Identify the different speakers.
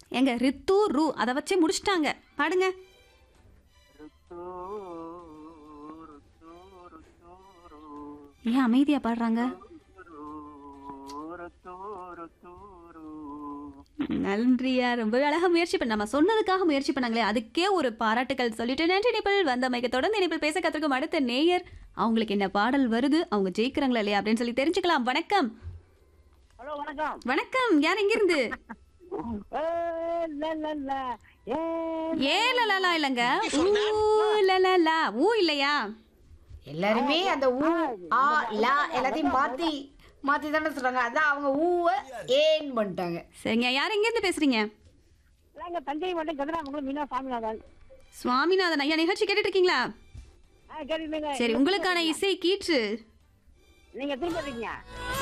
Speaker 1: எங்க ரித்து ரு அதை வச்சே முடிச்சிட்டாங்க பாடுங்க ஏன் அமைதியா பாடுறாங்க நன்றியா ரொம்ப அழகா முயற்சி பண்ண நம்ம சொன்னதுக்காக முயற்சி பண்ணாங்களே அதுக்கே ஒரு பாராட்டுகள் சொல்லிட்டு நன்றி நிபிள் வந்த மைக்க தொடர்ந்து நிபிள் பேச கத்துக்கும் அடுத்த நேயர் அவங்களுக்கு என்ன பாடல் வருது அவங்க ஜெயிக்கிறாங்களா இல்லையா அப்படின்னு சொல்லி தெரிஞ்சுக்கலாம் வணக்கம்
Speaker 2: ஹலோ வணக்கம்
Speaker 1: வணக்கம் யார் எங்கிருந்து
Speaker 2: ஏ, ல, ல, ல. ஏ,
Speaker 1: ஏ லலலா இல்லைங்க ஊ லலலா ஊ இல்லையா
Speaker 3: எல்லாருமே அந்த ஊ ஆ லா எல்லாத்தையும் மாத்தி மாத்தி தானே சொல்றாங்க அதான் அவங்க ஊவ ஏன் பண்ணிட்டாங்க
Speaker 1: சரிங்க யார் எங்கேருந்து பேசுறீங்க
Speaker 2: நாங்க தஞ்சை மட்டும் கதிராமங்கலம் மீனா சாமிநாதன்
Speaker 1: சுவாமிநாதன் ஐயா நிகழ்ச்சி கேட்டுட்டு இருக்கீங்களா
Speaker 2: ஆ கேட்டுருந்தீங்க
Speaker 1: சரி உங்களுக்கான இசை கீற்று
Speaker 2: நீங்க திரும்ப இருக்கீங்க